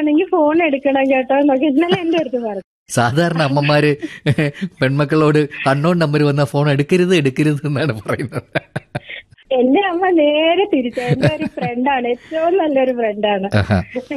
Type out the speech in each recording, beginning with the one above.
എടുക്കുകയാണെങ്കിൽ ഫോൺ എടുക്കണം കേട്ടോ എന്നൊക്കെ ഇന്നലെ എന്റെ അടുത്ത് പറഞ്ഞു സാധാരണ അമ്മമാര് പെൺമക്കളോട് അണ്ണോൺ നമ്പർ വന്ന ഫോൺ എടുക്കരുത് എടുക്കരുത് എന്നാണ് പറയുന്നത് എന്റെ അമ്മ നേരെ തിരിച്ച എന്റെ ഒരു ഫ്രണ്ടാണ് ഏറ്റവും നല്ലൊരു ഫ്രണ്ടാണ് ആഹാ.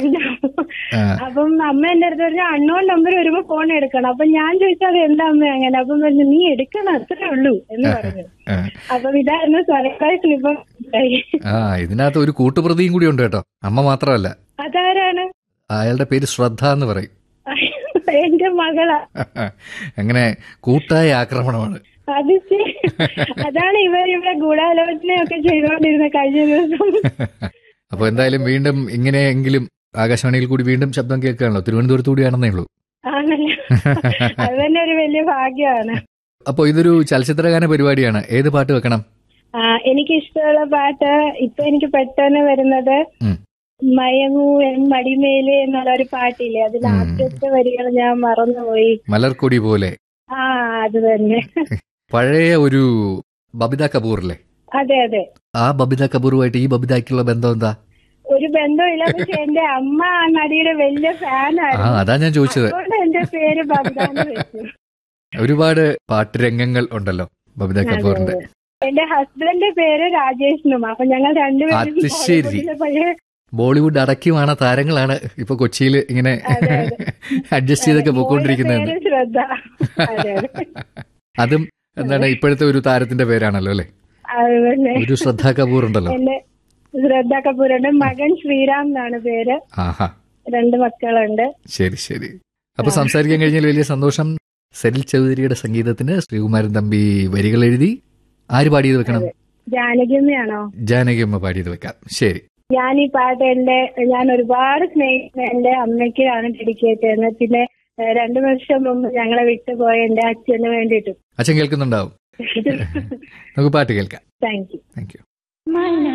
ആ. അപ്പം അമ്മ എന്റെ അടുത്ത് പറഞ്ഞു അണ്ണോൺ നമ്പർ വരുമ്പോ ഫോൺ എടുക്കണം അപ്പൊ ഞാൻ ചോദിച്ചാൽ അത് എന്താ അമ്മ അങ്ങനെ അപ്പം പറഞ്ഞു നീ എടുക്കണം അത്രേ ഉള്ളൂ എന്ന് പറഞ്ഞു ആ. അപ്പൊ ഇതായിരുന്നു സർപ്രൈസ് ഇപ്പം ഉണ്ടായി. ആ ഇതിനകത്ത് ഒരു കൂട്ടുപ്രതിയും കൂടി ഉണ്ട് കേട്ടോ അമ്മ മാത്രമല്ല അതാരാണ് അയാളുടെ പേര് ശ്രദ്ധ എന്ന് പറയും എന്റെ മകളാ അങ്ങനെ കൂട്ടായ ആക്രമണമാണ് അത് ശരി. അതാണ് ഇവർ ഇവിടെ ഗൂഢാലോചനയൊക്കെ ചെയ്തുകൊണ്ടിരുന്ന കഴിഞ്ഞ ദിവസം അപ്പൊ എന്തായാലും വീണ്ടും ഇങ്ങനെയെങ്കിലും ആകാശവാണിയിൽ കൂടി വീണ്ടും ശബ്ദം കേൾക്കുകയാണല്ലോ തിരുവനന്തപുരത്ത് കൂടിയാണെന്നേ ഉള്ളൂ ആണല്ലോ അത് തന്നെ ഒരു വലിയ ഭാഗ്യമാണ് അപ്പൊ ഇതൊരു ചലച്ചിത്രഗാന പരിപാടിയാണ് ഏത് പാട്ട് വെക്കണം ആ, എനിക്ക് ഇഷ്ടമുള്ള പാട്ട് ഇപ്പൊ എനിക്ക് പെട്ടെന്ന് വരുന്നത് ഉം. മയങ്ങൂ എൻ മടിമേലെ എന്നുള്ള ഒരു പാട്ടില്ലേ അതിൽ ഉം. ആദ്യത്തെ വരികൾ ഞാൻ മറന്നുപോയി മലർക്കൊടി പോലെ ആ അത് തന്നെ പഴയ ഒരു ബബിത കപൂറില്ലേ അതെ അതെ ആ ബബിത കപൂറുമായിട്ട് ഈ ബബിതയ്ക്കുള്ള ബന്ധം എന്താ ഒരു ബന്ധമില്ല പക്ഷെ എന്റെ അമ്മ ആ നടിയുടെ വലിയ ആ ഫാനായിരുന്നു അതാ ഞാൻ ചോദിച്ചത് അതുകൊണ്ട് എന്റെ പേര് ബബിതാന്ന് വെച്ചു ഒരുപാട് പാട്ടുരംഗങ്ങൾ ഉണ്ടല്ലോ ബബിത കപൂറിന്റെ എന്റെ ഹസ്ബൻഡിന്റെ പേര് രാജേഷിനും അപ്പൊ ഞങ്ങൾ രണ്ടുപേരും അത് ശരി. ബോളിവുഡിലെ പഴയ ബോളിവുഡ് അടക്കിയുമാണ് താരങ്ങളാണ് ഇപ്പൊ കൊച്ചിയിൽ ഇങ്ങനെ അതെ, അതെ. അഡ്ജസ്റ്റ് ചെയ്തൊക്കെ മോളുടെ പോയിക്കൊണ്ടിരിക്കുന്നതെന്ന് പേര് ശ്രദ്ധ അതെ അതെ അതും എന്താണ് ഇപ്പോഴത്തെ ഒരു താരത്തിന്റെ പേരാണല്ലോ അല്ലെ അത് തന്നെ ഒരു ശ്രദ്ധ കപൂർ ഉണ്ടല്ലോ എന്റെ ശ്രദ്ധ കപൂറുണ്ട് മകൻ ശ്രീറാം എന്നാണ് പേര് ആഹാ രണ്ട് മക്കളുണ്ട് ശരി ശരി അപ്പൊ സംസാരിക്കാൻ കഴിഞ്ഞാൽ വലിയ സന്തോഷം സെലിൽ ചൗധരിയുടെ സംഗീതത്തിന് ശ്രീകുമാരൻ തമ്പി വരികൾ എഴുതി ആര് പാടിയത് വെക്കണം ജാനകിയമ്മയാണോ ജാനകിയമ്മ പാടിയത് വെക്കാം ശരി ഞാൻ ഈ പാട്ട് എന്റെ ഞാൻ ഒരുപാട് സ്നേഹിക്കുന്ന എന്റെ അമ്മയ്ക്കാണ് ഡെഡിക്കേറ്റ് ചെയ്യുന്നത് പിന്നെ ഏഹ്, രണ്ടു വർഷം മുമ്പ് ഞങ്ങളെ വിട്ടുപോയ എന്റെ അച്ഛന് വേണ്ടിയിട്ടും അച്ഛൻ കേൾക്കുന്നുണ്ടാവും നമുക്ക് പാട്ട് കേൾക്കാം thank you thank you Mana